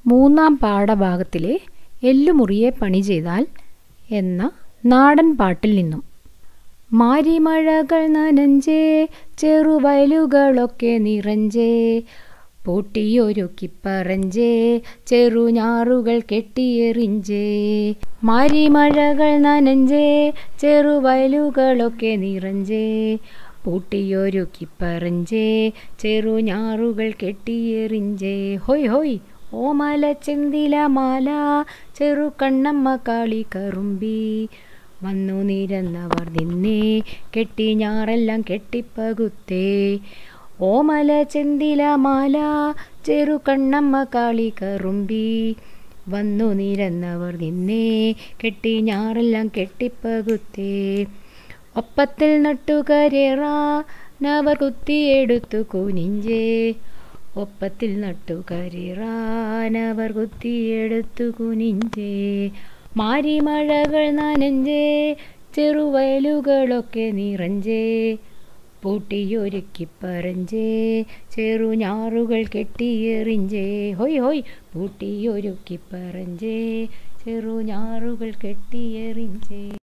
മൂന്നാം പാഠഭാഗത്തിലെ എല്ലുമുറിയെ പണി ചെയ്താൽ എന്ന നാടൻ പാട്ടിൽ നിന്നും മാരിമഴകൾ നനഞ്ചേ ചെറുവയലുകളൊക്കെ നിറഞ്ചേ പൂട്ടിയൊരുക്കിപ്പറഞ്ചേ ചെറുഞാറുകൾ കെട്ടിയെറിഞ്ചേ മാരിമഴകൾ നനഞ്ചേ ചെറുവയലുകളൊക്കെ നിറഞ്ചേ പൂട്ടിയൊരുക്കിപ്പറഞ്ചേ ചെറുഞാറുകൾ കെട്ടിയെറിഞ്ചേ ഹൊയ് ഹൊയ് ഓമല ചെന്തില മാല ചെറു കണ്ണമ്മ കാളി കറുമ്പി വന്നു നിരന്നവർ നിന്നേ കെട്ടി ഞാറെല്ലാം കെട്ടിപ്പകുത്തേ ഓമല ചെന്തില മാല ചെറു കണ്ണമ്മ കാളി കറുമ്പി വന്നു നിരന്നവർ നിന്നേ കെട്ടി ഞാറെല്ലാം കെട്ടിപ്പകുത്തേ ഒപ്പത്തിൽ നട്ടുകരേറാനവർ കുത്തിയെടുത്തു കുനിഞ്ചേ ഒപ്പത്തിൽ നട്ടുകരേറാനവർ കുത്തിയെടുത്തു കുനിഞ്ചേ മാരിമഴകൾ നനഞ്ചേ ചെറുവയലുകളൊക്കെ നിറഞ്ചേ പൂട്ടിയൊരുക്കിപ്പറഞ്ചേ ചെറുഞാറുകൾ കെട്ടിയെറിഞ്ചേ ഹൊയ് ഹൊയ് പൂട്ടിയൊരുക്കിപ്പറഞ്ചേ ചെറുഞാറുകൾ കെട്ടിയെറിഞ്ചേ